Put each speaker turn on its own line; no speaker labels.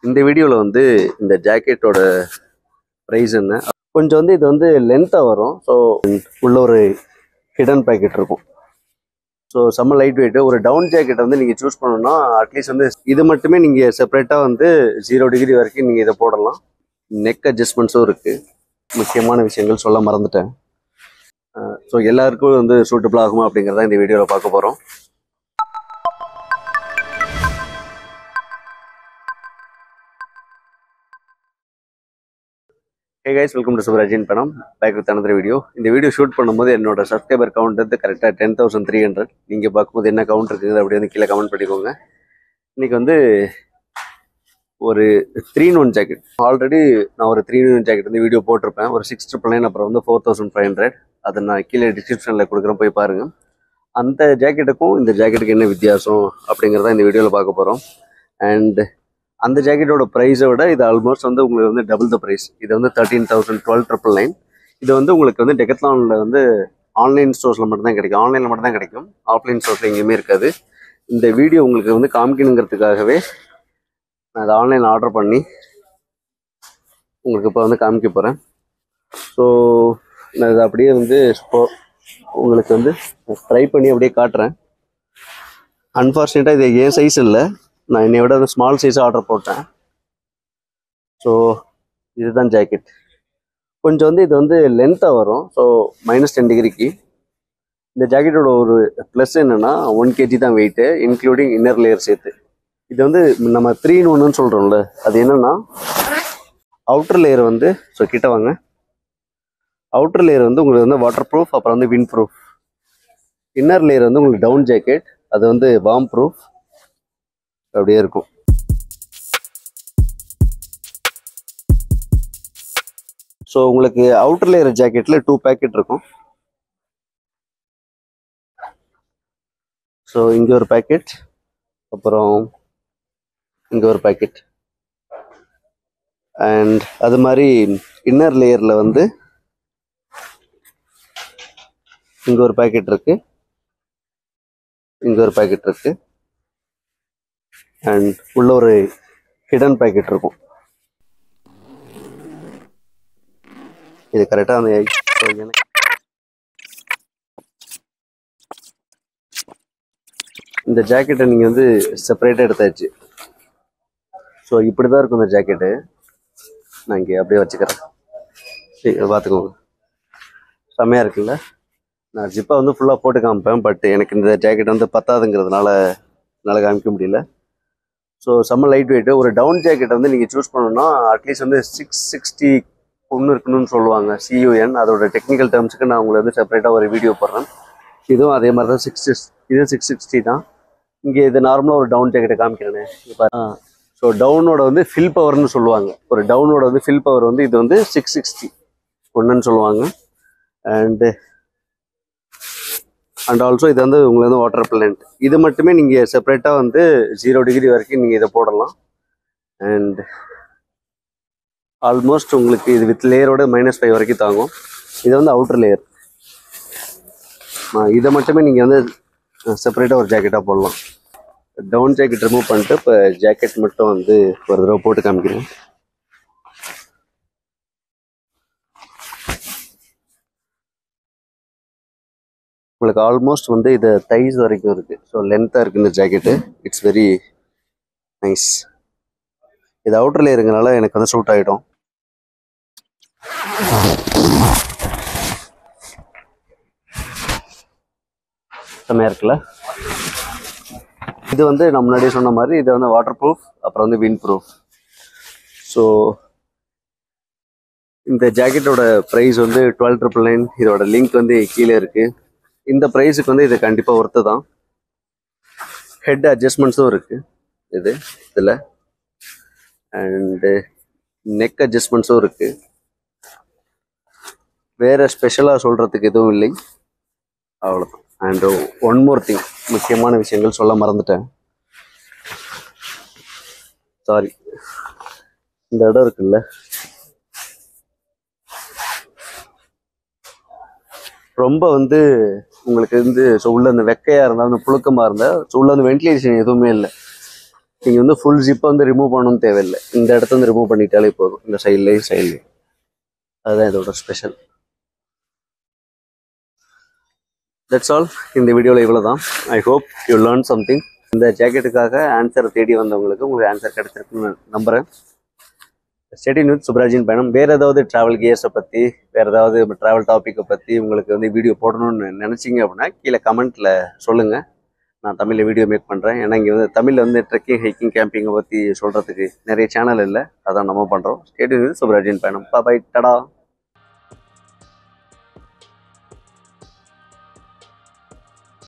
இந்த வீடியோவில் வந்து இந்த ஜாக்கெட்டோட ப்ரைஸ் என்ன கொஞ்சம் வந்து இது வந்து லென்த்தாக வரும் ஸோ உள்ள ஒரு ஹிடன் பேக்கெட் இருக்கும் ஸோ செம்ம லைட் வெயிட் ஒரு டவுன் ஜாக்கெட் வந்து நீங்கள் சூஸ் பண்ணணும்னா அட்லீஸ்ட் வந்து இது மட்டுமே நீங்கள் செப்பரேட்டாக வந்து ஜீரோ டிகிரி வரைக்கும் நீங்கள் இதை போடலாம் நெக் அட்ஜஸ்ட்மெண்ட்ஸும் இருக்குது முக்கியமான விஷயங்கள் சொல்ல மறந்துட்டேன் ஸோ எல்லாருக்கும் வந்து சூட்டபிள் ஆகுமா அப்படிங்கிறத இந்த வீடியோவில் பார்க்க போகிறோம் ஹே கைஸ் வெல்கம் டு சுப்ராஜின் பணம் பேக் வித் another வீடியோ இந்த வீடியோ ஷூட் பண்ணும்போது என்னோட சப்ஸ்கிரைபர் கவுண்ட் வந்து கரெக்டாக டென் தௌசண்ட் த்ரீ ஹண்ட்ரட் நீங்கள் பார்க்கும்போது என்ன கவுண்ட் இருக்குது அப்படி வந்து கீழே கமெண்ட் பண்ணிக்கோங்க இன்னைக்கு வந்து ஒரு த்ரீ ஒன் ஜாக்கெட் ஆல்ரெடி நான் ஒரு த்ரீ ஒன் ஜாக்கெட் வந்து வீடியோ போட்டிருப்பேன் ஒரு சிக்ஸ் ட்ரிபிள் நைன் அப்புறம் வந்து ஃபோர் தௌசண்ட் ஃபைவ் ஹண்ட்ரட் அதை நான் கீழே டிஸ்கிரிப்ஷனில் கொடுக்குறேன் போய் பாருங்கள் அந்த ஜாக்கெட்டுக்கும் இந்த ஜாக்கெட்டுக்கு என்ன வித்தியாசம் அப்படிங்கிறத இந்த வீடியோவில் பார்க்க போகிறோம் அண்ட் அந்த ஜாக்கெட்டோட ப்ரைஸை விட இது ஆல்மோஸ்ட் வந்து உங்களுக்கு வந்து டபுள் த ப்ரைஸ் இது வந்து thirteen thousand twelve triple nine இது வந்து உங்களுக்கு வந்து டெக்கத்லானில் வந்து ஆன்லைன் ஸ்டோர்ஸில் மட்டும்தான் கிடைக்கும் ஆன்லைனில் மட்டும்தான் கிடைக்கும் ஆஃப்லைன் ஸ்டோர்ஸில் எங்கேயுமே இருக்காது இந்த வீடியோ உங்களுக்கு வந்து காமிக்கணுங்கிறதுக்காகவே நான் அதை ஆன்லைனில் ஆர்டர் பண்ணி உங்களுக்கு இப்போ வந்து காமிக்க போகிறேன் ஸோ நான் இதை அப்படியே வந்து இப்போ உங்களுக்கு வந்து ட்ரை பண்ணி அப்படியே காட்டுறேன் அன்ஃபார்ச்சுனேட்டாக இது என் சைஸ் இல்லை நான் என்னை விட ஸ்மால் சைஸ் ஆர்டர் போட்டேன் ஸோ இதுதான் ஜாக்கெட் கொஞ்சம் வந்து இது வந்து லென்த்தாக வரும் ஸோ மைனஸ் டென் டிகிரிக்கு இந்த ஜாக்கெட்டோட ஒரு ப்ளஸ் என்னென்னா ஒன் கேஜி தான் வெயிட்டு இன்க்ளூடிங் இன்னர் லேயர் சேர்த்து இது வந்து நம்ம த்ரீ இன் ஒன்றுன்னு சொல்கிறோம்ல அது என்னென்னா அவுட்டர் லேயர் வந்து ஸோ கிட்ட வாங்க அவுட்டர் லேயர் வந்து உங்களுக்கு வந்து வாட்டர் ப்ரூஃப் அப்புறம் வந்து வின் ப்ரூஃப் இன்னர் லேயர் வந்து உங்களுக்கு டவுன் ஜாக்கெட் அது வந்து வார்ம் ப்ரூஃப் அப்படியே இருக்கும் ஸோ உங்களுக்கு அவுட்டர் லேயர் ஜாக்கெட்டில் டூ பேக்கெட் இருக்கும் ஸோ இங்கே ஒரு பேக்கெட் அப்புறம் இங்கே ஒரு பேக்கெட் அண்ட் அது மாதிரி இன்னர் லேயரில் வந்து இங்கே ஒரு பேக்கெட் இருக்கு இங்கே ஒரு பேக்கெட் இருக்கு அண்ட் உள்ள ஒரு ஹிடன் பேக்கெட் இருக்கும் இது கரெக்டாக அந்த so எனக்கு இந்த ஜாக்கெட்டை நீங்கள் வந்து செப்பரேட்டாக எடுத்தாச்சு ஸோ இப்படி தான் இருக்கும் இந்த ஜாக்கெட்டு நான் இங்கே அப்படியே வச்சுக்கிறேன் சரி இதை பார்த்துக்கோங்க செம்மையாக இருக்குல்ல நான் ஜிப்பை வந்து ஃபுல்லாக போட்டு காமிப்பேன் பட் எனக்கு இந்த ஜாக்கெட் வந்து பத்தாதுங்கிறதுனால என்னால் காமிக்க முடியல ஸோ செம்ம லைட் வெயிட்டு ஒரு டவுன் ஜாக்கெட் வந்து நீங்கள் சூஸ் பண்ணணும்னா அட்லீஸ்ட் வந்து சிக்ஸ் சிக்ஸ்டி ஒன்று இருக்கணும்னு சொல்லுவாங்க சியூஎன் அதோட டெக்னிக்கல் டேர்ம்ஸுக்கு நான் உங்களுக்கு வந்து செப்பரேட்டாக ஒரு வீடியோ போடுறேன் இதுவும் அதே மாதிரி தான் சிக்ஸ் இதுவும் சிக்ஸ் சிக்ஸ்டி தான் இங்கே இது நார்மலாக ஒரு டவுன் ஜாக்கெட்டை காமிக்கிறேனே இப்போ ஸோ டவுனோட வந்து ஃபில் பவர்னு சொல்லுவாங்க ஒரு டவுனோட வந்து ஃபில் பவர் வந்து இது வந்து சிக்ஸ் சிக்ஸ்டி ஒன்றுன்னு சொல்லுவாங்க அண்டு அண்ட் ஆல்சோ இது வந்து உங்களுக்கு வந்து வாட்டர் பிளான்ட் இது மட்டுமே நீங்கள் செப்பரேட்டாக வந்து ஜீரோ டிகிரி வரைக்கும் நீங்கள் இதை போடலாம் அண்ட் ஆல்மோஸ்ட் உங்களுக்கு இது வித் லேயரோட மைனஸ் ஃபைவ் வரைக்கும் தாங்கும் இது வந்து அவுட்டர் லேயர் இதை மட்டுமே நீங்கள் வந்து செப்பரேட்டாக ஒரு ஜாக்கெட்டாக போடலாம் டவுன் ஜாக்கெட் ரிமூவ் பண்ணிட்டு இப்போ ஜாக்கெட் மட்டும் வந்து ஒரு தடவை போட்டு காமிக்கிறேன் உங்களுக்கு ஆல்மோஸ்ட் வந்து இது தைஸ் வரைக்கும் இருக்கு ஸோ லென்த்தாக இருக்கு இந்த ஜாக்கெட்டு இட்ஸ் வெரி நைஸ் இது அவுட்டர் லேயருங்கனால எனக்கு வந்து சூட் ஆகிடும் செம்மையாக இருக்குல்ல இது வந்து நான் முன்னாடியே சொன்ன மாதிரி இது வந்து வாட்டர் ப்ரூஃப் அப்புறம் வந்து வின் ப்ரூஃப் ஸோ இந்த ஜாக்கெட்டோட ப்ரைஸ் வந்து டுவெல் ட்ரிபிள் நைன் இதோட லிங்க் வந்து கீழே இருக்கு இந்த ப்ரைஸுக்கு வந்து இது கண்டிப்பாக ஒர்த்து தான் ஹெட் அட்ஜஸ்ட்மெண்ட்ஸும் இருக்கு இது இதில் அண்டு நெக் அட்ஜஸ்ட்மெண்ட்ஸும் இருக்கு வேற ஸ்பெஷலாக சொல்றதுக்கு எதுவும் இல்லை அவ்வளோதான் அண்ட் ஒன் மோர் திங் முக்கியமான விஷயங்கள் சொல்ல மறந்துட்டேன் சாரி இந்த இடம் இருக்குல்ல ரொம்ப வந்து உங்களுக்கு வந்து ஸோ உள்ள இந்த வெக்கையா இருந்தால் அந்த புழுக்கமா இருந்தால் ஸோ உள்ள வந்து வென்டிலேஷன் எதுவுமே இல்லை நீங்கள் வந்து ஃபுல் ஜிப்பை வந்து ரிமூவ் பண்ணணும்னு தேவையில்லை இந்த இடத்த வந்து ரிமூவ் பண்ணிட்டாலே போதும் இந்த சைட்லேயும் சைட்லேயும் அதுதான் இதோட ஸ்பெஷல் தட்ஸ் ஆல் இந்த வீடியோவில் இவ்வளோ தான் I hope you learn something இந்த ஜாக்கெட்டுக்காக ஆன்சர் தேடி வந்தவங்களுக்கு உங்களுக்கு ஆன்சர் கிடைச்சிருக்குன்னு நம்புகிறேன் ஸ்டெடி நியூஸ் சுப்ராஜின் பயணம் வேறு ஏதாவது ட்ராவல் கியர்ஸை பற்றி வேறு ஏதாவது ட்ராவல் டாப்பிக்கை பற்றி உங்களுக்கு வந்து வீடியோ போடணும்னு நினச்சிங்க அப்படின்னா கீழே கமெண்ட்டில் சொல்லுங்கள் நான் தமிழில் வீடியோ மேக் பண்ணுறேன் ஏன்னா இங்கே வந்து தமிழில் வந்து ட்ரெக்கிங் ஹைக்கிங் கேம்பிங்கை பற்றி சொல்கிறதுக்கு நிறைய சேனல் இல்லை அதான் நம்ம பண்ணுறோம் ஸ்டேடியம் சுப்ராஜின் பயணம் பா பை டடா